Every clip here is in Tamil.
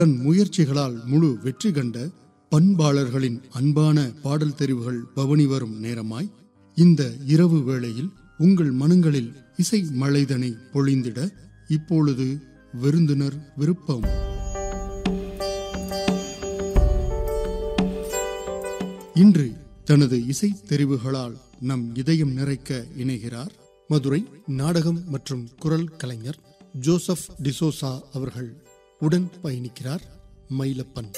தன் முயற்சிகளால் முழு வெற்றி கண்ட பண்பாளர்களின் அன்பான பாடல் தெரிவுகள் பவனி வரும் நேரமாய் இந்த இரவு வேளையில் உங்கள் மனங்களில் இசை மழைதனை பொழிந்திட இப்பொழுது விருந்தினர் விருப்பம் இன்று தனது இசை தெரிவுகளால் நம் இதயம் நிறைக்க இணைகிறார் மதுரை நாடகம் மற்றும் குரல் கலைஞர் ஜோசப் டிசோசா அவர்கள் உடன் பயணிக்கிறார் மயிலப்பன்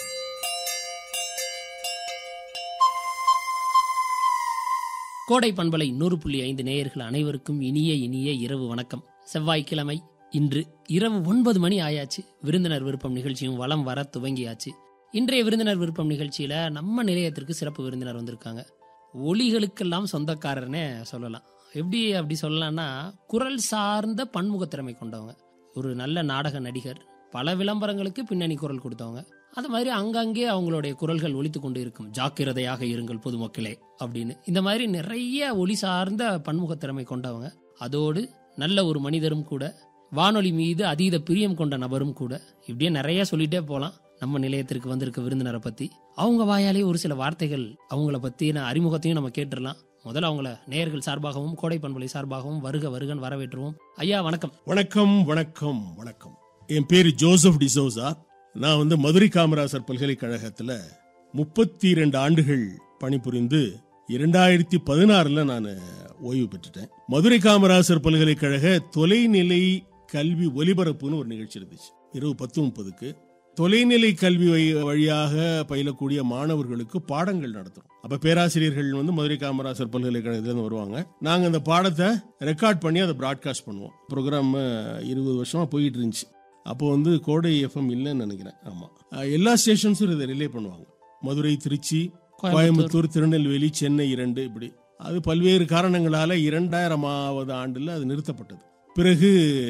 கோடை பண்பலை நூறு புள்ளி ஐந்து நேயர்கள் அனைவருக்கும் இனிய இனிய இரவு வணக்கம் செவ்வாய்க்கிழமை இன்று இரவு ஒன்பது மணி ஆயாச்சு விருந்தினர் விருப்பம் நிகழ்ச்சியும் வலம் வர துவங்கியாச்சு இன்றைய விருந்தினர் விருப்பம் நிகழ்ச்சியில நம்ம நிலையத்திற்கு சிறப்பு விருந்தினர் வந்திருக்காங்க ஒலிகளுக்கெல்லாம் சொந்தக்காரர்னே சொல்லலாம் எப்படி அப்படி சொல்லலாம்னா குரல் சார்ந்த பன்முகத்திறமை கொண்டவங்க ஒரு நல்ல நாடக நடிகர் பல விளம்பரங்களுக்கு பின்னணி குரல் கொடுத்தவங்க அது மாதிரி அங்கங்கே அவங்களுடைய குரல்கள் ஒலித்து கொண்டு இருக்கும் ஜாக்கிரதையாக இருங்கள் பொதுமக்களே அப்படின்னு இந்த மாதிரி நிறைய ஒலி சார்ந்த பன்முகத்திறமை கொண்டவங்க அதோடு நல்ல ஒரு மனிதரும் கூட வானொலி மீது அதீத பிரியம் கொண்ட நபரும் கூட இப்படியே நிறைய சொல்லிட்டே போலாம் நம்ம நிலையத்திற்கு வந்திருக்க விருந்தினரை பத்தி அவங்க வாயாலே ஒரு சில வார்த்தைகள் அவங்கள பத்தின அறிமுகத்தையும் நம்ம கேட்டுடலாம் முதல்ல அவங்கள நேயர்கள் சார்பாகவும் கோடை பண்பலை சார்பாகவும் வருக வருகன் வரவேற்றுவோம் ஐயா வணக்கம் வணக்கம் வணக்கம் வணக்கம் என் பேரு ஜோசப் டிசோசா நான் வந்து மதுரை காமராசர் பல்கலைக்கழகத்துல முப்பத்தி ரெண்டு ஆண்டுகள் பணிபுரிந்து இரண்டாயிரத்தி பதினாறுல நான் ஓய்வு பெற்றுட்டேன் மதுரை காமராசர் பல்கலைக்கழக தொலைநிலை கல்வி ஒலிபரப்புன்னு ஒரு நிகழ்ச்சி இருந்துச்சு இரவு பத்து முப்பதுக்கு தொலைநிலை கல்வி வழி- வழியாக பயிலக்கூடிய மாணவர்களுக்கு பாடங்கள் நடத்துறோம் அப்ப பேராசிரியர்கள் வந்து மதுரை காமராசர் பல்கலைக்கழகத்துல இருந்து வருவாங்க நாங்க அந்த பாடத்தை ரெக்கார்ட் பண்ணி அதை பிராட்காஸ்ட் பண்ணுவோம் ப்ரோக்ராம் இருபது வருஷமா போயிட்டு இருந்துச்சு அப்போ வந்து கோடை எஃப்எம் இல்லைன்னு நினைக்கிறேன் ஆமா அஹ் எல்லா ஸ்டேஷன்ஸும் இதை ரிலே பண்ணுவாங்க மதுரை திருச்சி கோயம்புத்தூர் திருநெல்வேலி சென்னை இரண்டு இப்படி அது பல்வேறு காரணங்களால இரண்டாயிரமாவது ஆண்டுல அது நிறுத்தப்பட்டது பிறகு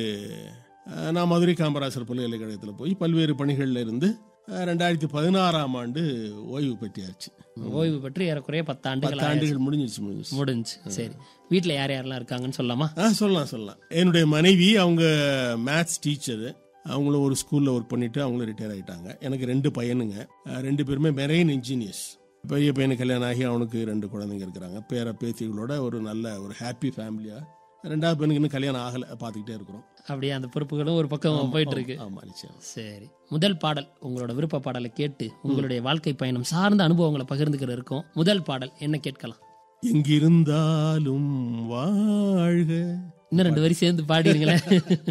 அஹ், நான் மதுரை காமராசர் பல்கலைக்கழகத்தில் போய் பல்வேறு பணிகளில் இருந்து அஹ், ரெண்டாயிரத்தி பதினாறாம் ஆண்டு ஓய்வு பெற்றியாச்சு ஓய்வு பெற்று ஏறக்குறைய பத்து ஆண்டுகள் பத்து ஆண்டுகள் முடிஞ்சிருச்சு முடிஞ்சிருச்சு முடிஞ்சு சரி வீட்ல யார் யாரெல்லாம் இருக்காங்கன்னு சொல்லலாமா ஆ சொல்லலாம் சொல்லலாம் என்னுடைய மனைவி அவங்க மேத்ஸ் டீச்சரு அவங்களும் ஒரு ஸ்கூல்ல ஒர்க் பண்ணிட்டு அவங்களும் ரிட்டையர் ஆயிட்டாங்க எனக்கு ரெண்டு பையனுங்க அஹ், ரெண்டு பேருமே மெரெயின் இன்ஜினியர்ஸ் பெரிய பையனுக்கு கல்யாணம் ஆகி அவனுக்கு ரெண்டு குழந்தைங்க இருக்கிறாங்க பேர பேத்திகளோட ஒரு நல்ல ஒரு ஹாப்பி ஃபேமிலியா ரெண்டாவது பையனுக்கு இன்னும் கல்யாணம் ஆகலை பார்த்துக்கிட்டே இருக்கிறோம் அப்படியே அந்த பொறுப்புகளும் ஒரு பக்கம் போயிட்டு இருக்கு ஆமா நிச்சயம் சரி முதல் பாடல் உங்களோட விருப்ப பாடலை கேட்டு உங்களுடைய வாழ்க்கை பயணம் சார்ந்த அனுபவங்களை பகிர்ந்துக்கிற இருக்கோம் முதல் பாடல் என்ன கேட்கலாம் எங்கிருந்தாலும் வாழ்க இன்னும் ரெண்டு வரி சேர்ந்து பாடிருங்களேன்